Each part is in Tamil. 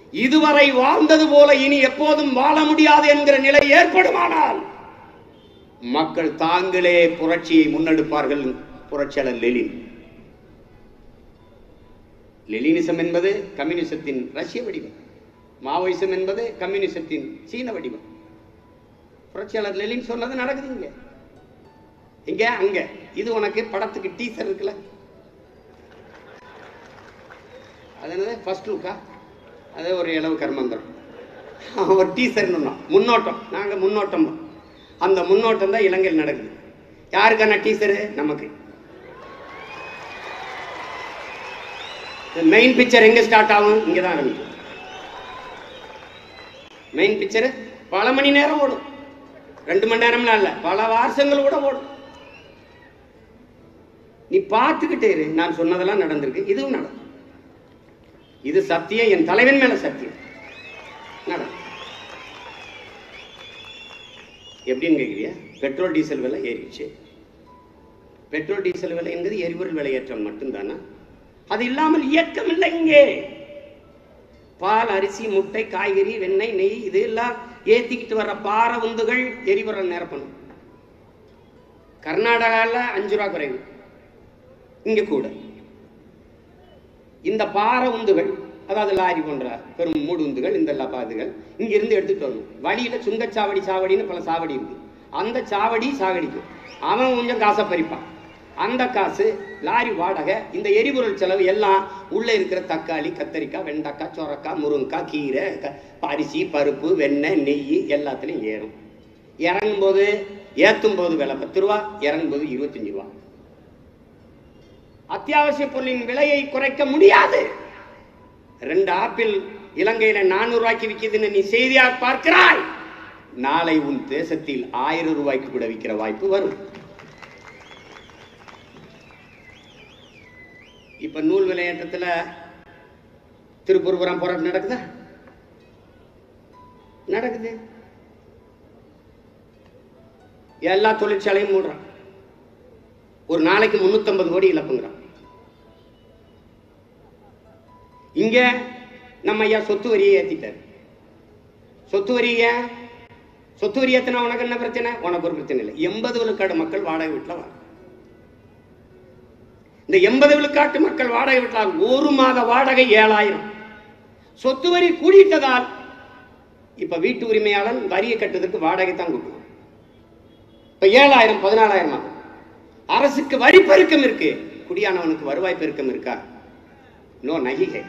இதுவரை வாழ்ந்தது போல இனி எப்போதும் வாழ முடியாது என்கிற நிலை ஏற்படுமானால் மக்கள் தாங்களே புரட்சியை முன்னெடுப்பார்கள் புரட்சியாளர் லெலின் லெலினிசம் என்பது கம்யூனிசத்தின் ரஷ்ய வடிவம் மாவோயிசம் என்பது கம்யூனிசத்தின் சீன வடிவம் புரட்சியாளர் லெலின் சொன்னது நடக்குது இங்க இங்க அங்க இது உனக்கு படத்துக்கு டீசர் இருக்குல்ல அது என்னது ஃபர்ஸ்ட் லுக்கா அது ஒரு இளவு கர்மந்திரம் ஒரு டீசர் முன்னோட்டம் நாங்க முன்னோட்டம் அந்த முன்னோட்டம் தான் இலங்கையில் நடக்குது யாருக்கான டீசரு நமக்கு மெயின் பிக்சர் எங்க ஸ்டார்ட் ஆகும் இங்க தான் ஆரம்பிக்கும் மெயின் பிக்சர் பல மணி நேரம் ஓடும் ரெண்டு மணி நேரம்லாம் இல்ல பல வருஷங்கள் கூட ஓடும் நீ பார்த்துக்கிட்டே இரு நான் சொன்னதெல்லாம் நடந்திருக்கு இதுவும் நடக்கும் இது சத்தியம் என் தலைவன் மேல சத்தியம் நடக்கும் எப்படின்னு கேட்குறியா பெட்ரோல் டீசல் விலை ஏறிடுச்சு பெட்ரோல் டீசல் விலை என்பது எரிபொருள் விலையேற்றம் மட்டும்தானா அது இல்லாமல் இயக்கம் இல்லை இங்கே பால் அரிசி முட்டை காய்கறி வெண்ணெய் நெய் இது எல்லாம் ஏத்திக்கிட்டு வர பார உந்துகள் எரிபொருள் நிரப்பணும் கர்நாடகாவில் அஞ்சு ரூபா குறைவு இங்க கூட இந்த பார உந்துகள் அதாவது லாரி போன்ற பெரும் மூடு உந்துகள் இந்த லபாதுகள் இங்க இருந்து எடுத்துட்டு வரணும் வழியில சுங்கச்சாவடி சாவடின்னு பல சாவடி இருக்கு அந்த சாவடி சாகடிக்கும் அவன் கொஞ்சம் காசை பறிப்பான் அந்த காசு லாரி வாடகை இந்த எரிபொருள் செலவு எல்லாம் உள்ள இருக்கிற தக்காளி கத்தரிக்காய் வெண்டைக்காய் சொரக்காய் முருங்கைக்காய் கீரை க- அரிசி பருப்பு வெண்ணெய் நெய் எல்லாத்துலயும் ஏறும் இறங்கும் போது ஏத்தும் போது விலை பத்து ரூபா இறங்கும் போது இருபத்தஞ்சு ரூபா அத்தியாவசிய பொருளின் விலையை குறைக்க முடியாது ரெண்டு ஆப்பிள் இலங்கையில நானூறு ரூபாய்க்கு விற்கிதுன்னு நீ செய்தியா பார்க்கிறாய் நாளை உன் தேசத்தில் ஆயிரம் ரூபாய்க்கு கூட விற்கிற வாய்ப்பு வரும் இப்ப நூல் விலையேற்றத்துல திருப்பூர்புரம் போராட்டம் நடக்குதா நடக்குது எல்லா தொழிற்சாலையும் மூடுறான் ஒரு நாளைக்கு 350 கோடி இழப்புங்கிறான் இங்க நம்ம ஐயா சொத்து வரியை ஏத்திட்டாரு சொத்து வரியை சொத்து வரி ஏத்தினா உனக்கு என்ன பிரச்சனை உனக்கு ஒரு பிரச்சனை இல்லை எண்பது விழுக்காடு மக்கள் வாடகை வீட்டுல வர இந்த எண்பது விழுக்காட்டு மக்கள் வாடகை வீட்டில் ஒரு மாத வாடகை ஏழாயிரம் சொத்து வரி கூடிட்டதால் இப்ப வீட்டு உரிமையாளன் வரியை கட்டுறதுக்கு வாடகை தான் கொடுக்கணும் இப்ப ஏழாயிரம் பதினாலாயிரம் ஆகும் அரசுக்கு வரி பெருக்கம் இருக்கு குடியானவனுக்கு வருவாய் பெருக்கம் இருக்கா நோ நகிகை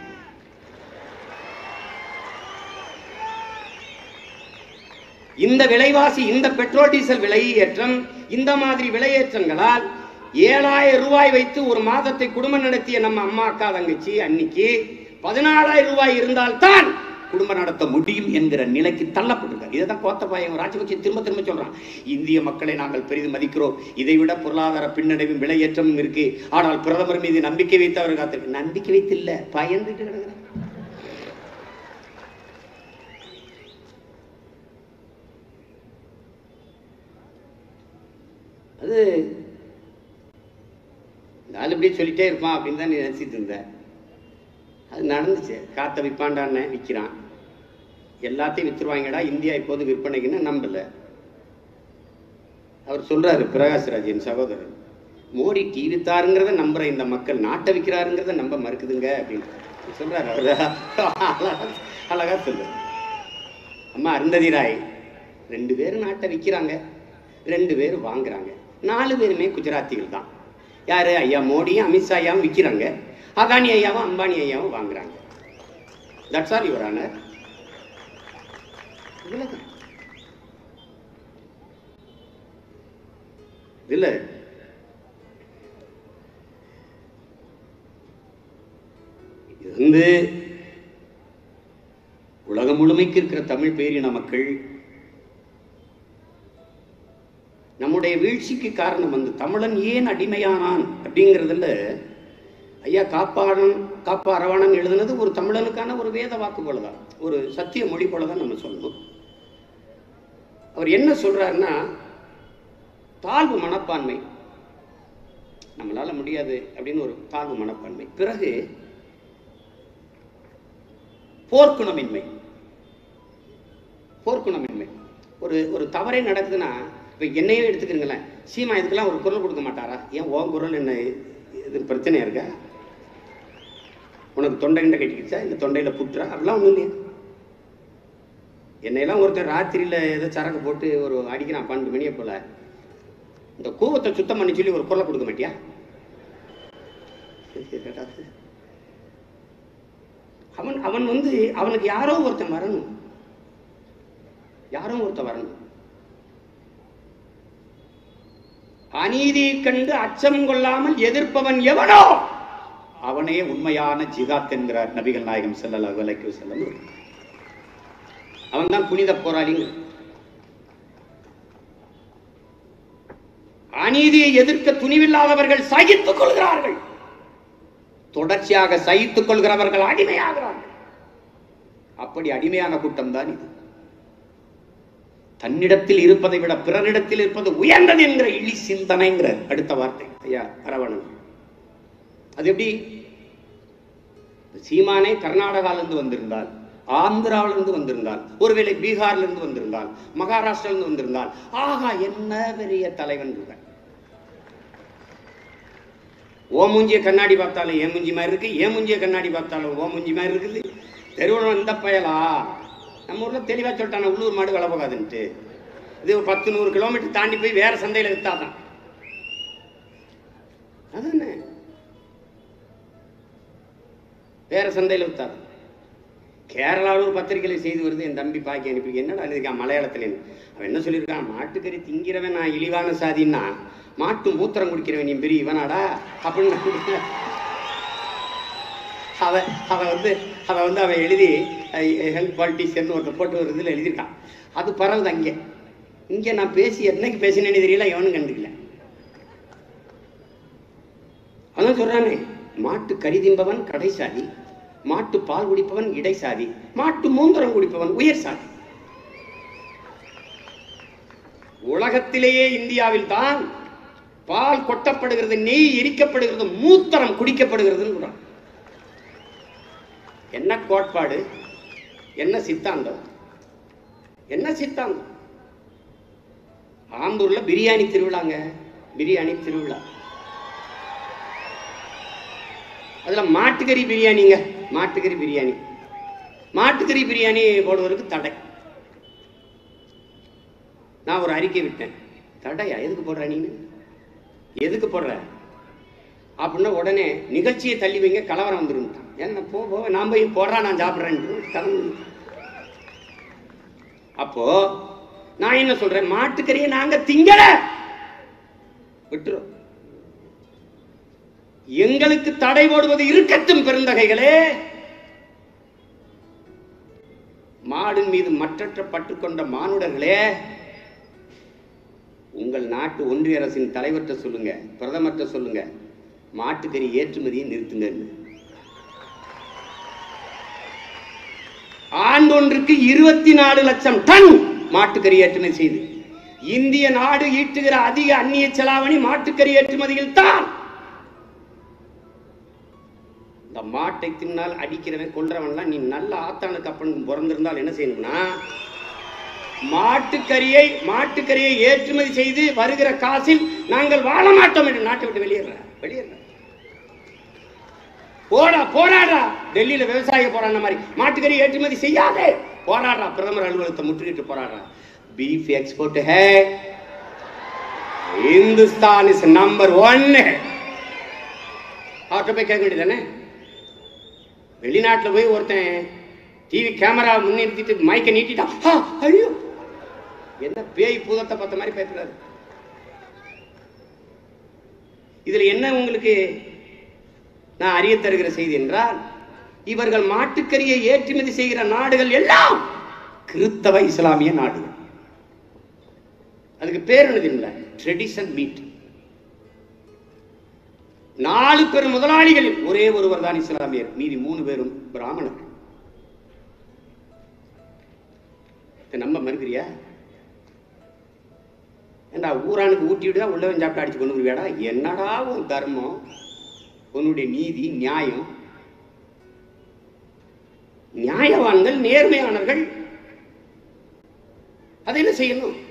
இந்த விலைவாசி இந்த பெட்ரோல் டீசல் விலையேற்றம் இந்த மாதிரி விலையேற்றங்களால் ஏழாயிரம் ரூபாய் வைத்து ஒரு மாதத்தை குடும்பம் நடத்திய நம்ம அம்மா அக்கா தங்கச்சி அன்னைக்கு பதினாலாயிரம் ரூபாய் இருந்தால்தான் குடும்பம் நடத்த முடியும் என்கிற நிலைக்கு தள்ளப்பட்டிருக்கார் இதை தான் கோத்தபாயம் ராஜபக்சே திரும்ப திரும்ப சொல்றான் இந்திய மக்களை நாங்கள் பெரிதும் மதிக்கிறோம் இதை விட பொருளாதார பின்னடைவும் விலையேற்றமும் இருக்கு ஆனால் பிரதமர் மீது நம்பிக்கை வைத்து அவர் காத்திருக்கு நம்பிக்கை வைத்து இல்ல பயந்துட்டு கிடக்குறார் அது இந்த ஆள் இப்படியே சொல்லிட்டே இருப்பான் அப்படின்னு தான் நீ நினச்சிட்டு இருந்த அது நடந்துச்சு காத்த விற்பாண்டான்னு விற்கிறான் எல்லாத்தையும் வித்துருவாங்கடா இந்தியா இப்போது விற்பனைக்குன்னு நம்பல அவர் சொல்றாரு பிரகாஷ்ராஜ் என் சகோதரர் மோடி டீ வித்தாருங்கிறத நம்புற இந்த மக்கள் நாட்டை விற்கிறாருங்கிறத நம்ப மறுக்குதுங்க அப்படின்னு சொல்றாரு அவர் அழகா அழகா சொல்றாரு அம்மா அருந்ததி ராய் ரெண்டு பேரும் நாட்டை விற்கிறாங்க ரெண்டு பேரும் வாங்குறாங்க நாலு பேருமே குஜராத்திகள் தான் யாரு ஐயா மோடியும் அமித்ஷா ஐயாவும் விற்கிறாங்க அதானி ஐயாவும் அம்பானி ஐயாவும் வாங்குறாங்க தட்ஸ் ஆல் யுவர் ஆனர் இவ்வளவுதான் இல்ல இது வந்து உலகம் முழுமைக்கு இருக்கிற தமிழ் பேரின மக்கள் நம்முடைய வீழ்ச்சிக்கு காரணம் வந்து தமிழன் ஏன் அடிமையானான் அப்படிங்கிறதுல ஐயா காப்பாளன் காப்பா அரவாணன் எழுதுனது ஒரு தமிழனுக்கான ஒரு வேத வாக்கு போல தான் ஒரு சத்திய மொழி போல தான் நம்ம சொல்லணும் அவர் என்ன சொல்றாருன்னா தாழ்வு மனப்பான்மை நம்மளால முடியாது அப்படின்னு ஒரு தாழ்வு மனப்பான்மை பிறகு போர்க்குணமின்மை போர்க்குணமின்மை ஒரு ஒரு தவறே நடக்குதுன்னா இப்போ என்னையே எடுத்துக்கிறீங்களேன் சீமா இதுக்கெல்லாம் ஒரு குரல் கொடுக்க மாட்டாரா ஏன் உன் குரல் என்ன இது பிரச்சனையா இருக்கா உனக்கு தொண்டை கிண்ட கட்டிக்கிச்சா இந்த தொண்டையில் புட்டுறா அப்படிலாம் ஒன்றும் இல்லையா என்னையெல்லாம் ஒருத்தர் ராத்திரியில் ஏதோ சரக்கு போட்டு ஒரு அடிக்கிறான் பன்னெண்டு மணியை போல இந்த கூவத்தை சுத்தம் பண்ணி சொல்லி ஒரு குரலை கொடுக்க மாட்டியா அவன் அவன் வந்து அவனுக்கு யாரோ ஒருத்தன் வரணும் யாரோ ஒருத்தன் வரணும் அநீதியை கண்டு அச்சம் கொள்ளாமல் எதிர்ப்பவன் எவனோ அவனே உண்மையான ஜிகாத் என்கிறார் நபிகள் நாயகம் ஸல்லல்லாஹு அலைஹி வஸல்லம் அவன் தான் புனித போராளிங்க அநீதியை எதிர்க்க துணிவில்லாதவர்கள் சகித்துக் கொள்கிறார்கள் தொடர்ச்சியாக சகித்துக் கொள்கிறவர்கள் அடிமையாகிறார்கள் அப்படி அடிமையான கூட்டம் தான் இது தன்னிடத்தில் இருப்பதை விட பிறரிடத்தில் இருப்பது உயர்ந்தது என்கிற இழி சிந்தனைங்கிற அடுத்த வார்த்தை ஐயா அரவணன் அது எப்படி சீமானே கர்நாடகாவிலிருந்து வந்திருந்தால் ஆந்திராவிலிருந்து வந்திருந்தால் ஒருவேளை பீகார்ல இருந்து வந்திருந்தால் மகாராஷ்டிரில இருந்து வந்திருந்தால் ஆகா என்ன பெரிய தலைவன் இருக்க ஓ மூஞ்சிய கண்ணாடி பார்த்தாலும் ஏன் மூஞ்சி மாதிரி இருக்கு ஏன் மூஞ்சிய கண்ணாடி பார்த்தாலும் ஓ மூஞ்சி மாதிரி இருக்குது தெருவில் இந்த பயலா நம்ம ஊர்ல தெளிவா சொல்லிட்டான உள்ளூர் மாடு விலை போகாதுன்ட்டு இது ஒரு பத்து நூறு கிலோமீட்டர் தாண்டி போய் வேற சந்தையில வித்தாதான் அதானே வேற சந்தையில வித்தாதான் கேரளாவில் ஒரு பத்திரிகையில் செய்தி வருது என் தம்பி பாக்கி அனுப்பி என்னடா எழுதிருக்கான் மலையாளத்துல அவன் என்ன சொல்லியிருக்கான் மாட்டுக்கறி திங்கிறவன் நான் இழிவான சாதின்னா மாட்டு மூத்திரம் குடிக்கிறவன் நீ பெரிய இவனாடா அப்படின்னு அவன் அவன் வந்து அவன் வந்து அவன் எழுதி ஹெல்த் பாலிட்டிஷியன் ஒருத்தர் போட்டு ஒரு இதில் எழுதியிருக்கான் அது பரவுது அங்கே இங்கே நான் பேசி என்னைக்கு பேசினேன்னு தெரியல எவனும் கண்டுக்கல அதான் சொல்றானே மாட்டு கறி திம்பவன் கடைசாதி மாட்டு பால் குடிப்பவன் இடைசாதி மாட்டு மூந்திரம் குடிப்பவன் உயர் சாதி உலகத்திலேயே இந்தியாவில் தான் பால் கொட்டப்படுகிறது நெய் எரிக்கப்படுகிறது மூத்திரம் குடிக்கப்படுகிறதுன்னு சொல்றான் என்ன கோட்பாடு என்ன சித்தாந்தம் என்ன சித்தாந்தம் ஆம்பூர்ல பிரியாணி திருவிழாங்க பிரியாணி திருவிழா அதுல மாட்டுக்கறி பிரியாணிங்க மாட்டுக்கறி பிரியாணி மாட்டுக்கறி பிரியாணி போடுவதற்கு தடை நான் ஒரு அறிக்கை விட்டேன் தடையா எதுக்கு போடுற நீனு எதுக்கு போடுற அப்படின்னா உடனே நிகழ்ச்சியை தள்ளி வைங்க கலவரம் வந்துருந்தான் என்ன போ போ நான் போய் போடுறா நான் சாப்பிட்றேன்ட்டு கிளம்பு அப்போ நான் என்ன சொல்றேன் மாட்டுக்கறியை நாங்க திங்கல விட்டுரும் எங்களுக்கு தடை போடுவது இருக்கட்டும் பெருந்தகைகளே மாடின் மீது மற்றற்ற பற்று கொண்ட மானுடர்களே உங்கள் நாட்டு ஒன்றிய அரசின் தலைவர்கிட்ட சொல்லுங்க பிரதமர்கிட்ட சொல்லுங்க மாட்டுக்கறி ஏற்றுமதியை நிறுத்துங்கன்னு ஆண்டொன்றுக்கு இருபத்தி நாலு லட்சம் டன் மாட்டுக்கறி ஏற்றுமதி செய்து இந்திய நாடு ஈட்டுகிற அதிக அந்நிய செலாவணி மாட்டுக்கறி ஏற்றுமதியில் தான் இந்த மாட்டை தின்னால் அடிக்கிறவன் கொல்றவன்லாம் நீ நல்ல ஆத்தானுக்கு அப்பனுக்கு பிறந்திருந்தால் என்ன செய்யணும்னா மாட்டுக்கறியை மாட்டுக்கறியை ஏற்றுமதி செய்து வருகிற காசில் நாங்கள் வாழ மாட்டோம் என்று நாட்டை விட்டு வெளியேற வெளியேற போடா போராடா டெல்லியில விவசாய போராடின மாதிரி மாட்டுக்கறி ஏற்றுமதி செய்யாதே போராடுறா பிரதமர் அலுவலகத்தை முற்றுகிட்டு போராடுறா beef export hey Hindustan is number one அவர்கிட்ட போய் கேட்க வேண்டியதானே வெளிநாட்டுல போய் ஒருத்தன் டிவி கேமரா முன்னிறுத்திட்டு மைக்கை நீட்டிட்டான் ஆ, ஐயோ என்ன பேய் பூதத்தை பார்த்த மாதிரி பேசுறாரு இதுல என்ன உங்களுக்கு நான் அறிய தருகிற செய்தி என்றால் இவர்கள் மாட்டுக்கறியை ஏற்றுமதி செய்கிற நாடுகள் எல்லாம் கிறித்தவ இஸ்லாமிய நாடுகள் அதுக்கு பேர் என்னது இல்லை ட்ரெடிஷன் மீட் நாலு பேர் முதலாளிகளில் ஒரே ஒருவர் தான் இஸ்லாமியர் மீதி மூணு பேரும் பிராமணர்கள் இதை நம்ப மறுக்கிறியா ஏண்டா ஊரானுக்கு ஊட்டி விடுதா உள்ளவன் சாப்பிட்டு அடிச்சு கொண்டு வருவியாடா என்னடா உன் தர்மம் உன்னுடைய நீதி நியாயம் நியாயவான்கள் நேர்மையானவர்கள் அதை என்ன செய்யணும்